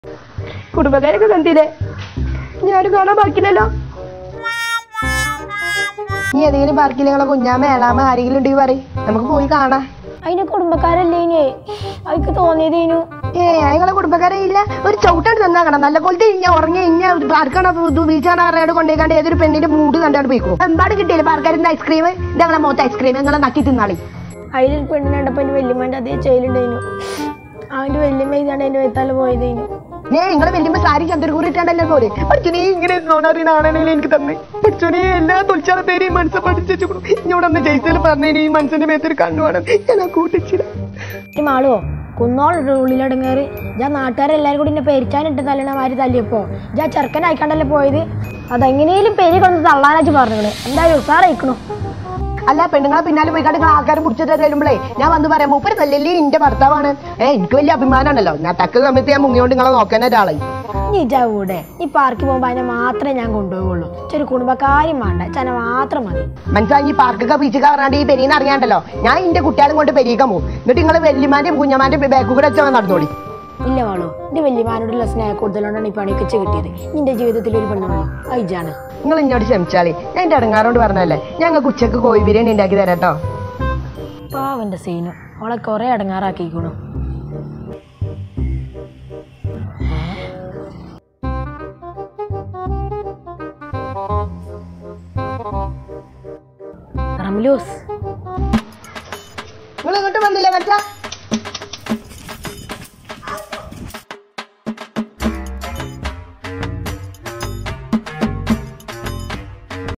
കുടുംബക്കാരൊക്കെ കണ്ടില്ലേ ഞാനും കാണാൻ ബാക്കിയില്ലല്ലോ നീ ഏതെങ്കിലും പാർക്കിൽ നിങ്ങളെ കുഞ്ഞാമ ഏളാമ ആരെങ്കിലും ഉണ്ടെങ്കിൽ പറയും നമുക്ക് പോയി കാണാം അതിന്റെ കുടുംബക്കാരല്ലേ ഇനി അവർക്ക് തോന്നിയതേനു ഏ അയാളെ കുടുംബക്കാരെ ഇല്ല ഒരു ചവിട്ടാണ് തന്നാക്കണം നല്ല പോലത്തെ ഇഞ്ഞ ഉറങ്ങി ഇഞ്ഞ പാർക്കാണ് ബീച്ചാണ് അറിയാണ്ട് കൊണ്ടേക്കാണ്ട് ഏതൊരു പെണ്ണിന്റെ മൂഡ് കണ്ടാണ്ട് പോയിക്കോ എമ്പാട് കിട്ടിയില്ല പാർക്കാരിന്റെ ഐസ്ക്രീം ഞങ്ങളെ മോത്ത ഐസ്ക്രീം ഞങ്ങളെ നക്കി തിന്നാളി അതിൽ പെണ്ണിനെ കണ്ടപ്പോ എന്റെ വല്യമ്മന്റെ അതേ ചെയ്യലുണ്ടായിരുന്നു അവന്റെ വല്യമ്മ ഇതാണ് എന്റെ വെത്താല് പോയതേനു ഏ നിങ്ങളെ വലിയ സാരി ചന്ദ്രകൂറിട്ടാണ്ടല്ലേ പോലെ പഠിച്ചു നീ ഇങ്ങനെ നോണറിനാണെങ്കിൽ എനിക്ക് തന്നെ പഠിച്ചു നീ എല്ലാ തൊഴിച്ചാളെ പേരെയും മനസ്സ് പഠിച്ചു ഇങ്ങോട്ട് അന്ന് ജയിച്ചതിൽ പറഞ്ഞു ഈ മനസ്സിന്റെ മേത്തൊരു കണ്ണുവേണം ഞാൻ ആ കൂട്ടിച്ചില്ല ഈ മാളുവോ കുന്നോളുണ്ട് ഉള്ളിലടങ്ങേറ് ഞാൻ നാട്ടുകാരെല്ലാരും കൂടി എന്നെ പെരിച്ചാനിട്ട് തല്ലണമാര് തല്ലിയപ്പോ ഞാൻ ചെറുക്കനായിക്കാണ്ടല്ലേ പോയത് അതെങ്ങനെയും പെരി കൊണ്ട് തള്ളാനാച്ച് പറഞ്ഞത് എന്തായാലും ഉസാറായിക്കണു അല്ല പെണ്ണുങ്ങളെ പിന്നാലെ പോയി കണ്ട് ആൾക്കാർ പിടിച്ചിട്ട് തരുമ്പോഴേ ഞാൻ വന്ന് പറയാം മൂപ്പര് തല്ലല്ലേ എന്റെ ഭർത്താവാണ് ഏ എനിക്ക് വലിയ അഭിമാനമാണല്ലോ ഞാൻ തക്ക സമയത്ത് ഞാൻ മുങ്ങിയോണ്ട് നിങ്ങളെ നോക്കാൻ ഒരാളായി നീ ഇജാ കൂടെ ഈ പാർക്കിൽ പോകുമ്പോ അതിനെ മാത്രമേ ഞാൻ കൊണ്ടുപോകുള്ളൂ ചെറിയ കുടുംബക്കാരും വേണ്ട ചന മാത്രം മതി മനസ്സിലായി ഈ പാർക്കൊക്കെ ബീച്ചൊക്കെ പറഞ്ഞാണ്ട് ഈ പെരീന്ന് അറിയാണ്ടല്ലോ ഞാൻ എന്റെ കുട്ടികളും കൊണ്ട് പെരീക്കാൻ പോകും എന്നിട്ട് നിങ്ങൾ വല്യമാന്റെയും കുഞ്ഞമാന്റെയും ബാക്ക് കൂടെ വെച്ചാൽ നടന്നോളി ഇല്ല വാളോ എന്റെ വല്യമാനോടുള്ള സ്നേഹം കൂടുതലുകൊണ്ടാണ് ഈ പണിയൊക്കെ കിട്ടിയത് നിന്റെ ജീവിതത്തിൽ ഒരു പെണ്ണുള്ളൂ അയച്ചാണ് നിങ്ങൾ ഇന്നോട് ക്ഷമിച്ചാളി ഞാൻ എന്റെ അടങ്ങാറോട് പറഞ്ഞല്ലേ ഞങ്ങൾക്ക് ഉച്ചക്ക് കോഴി ബിരിയാണി ഉണ്ടാക്കി തരാം കേട്ടോ പാവന്റെ സീനു അവളെ കുറെ അടങ്ങാറാക്കിക്കണു റംലൂസ് നിങ്ങൾ ഇങ്ങോട്ട് വന്നില്ല മനസ്സിലാ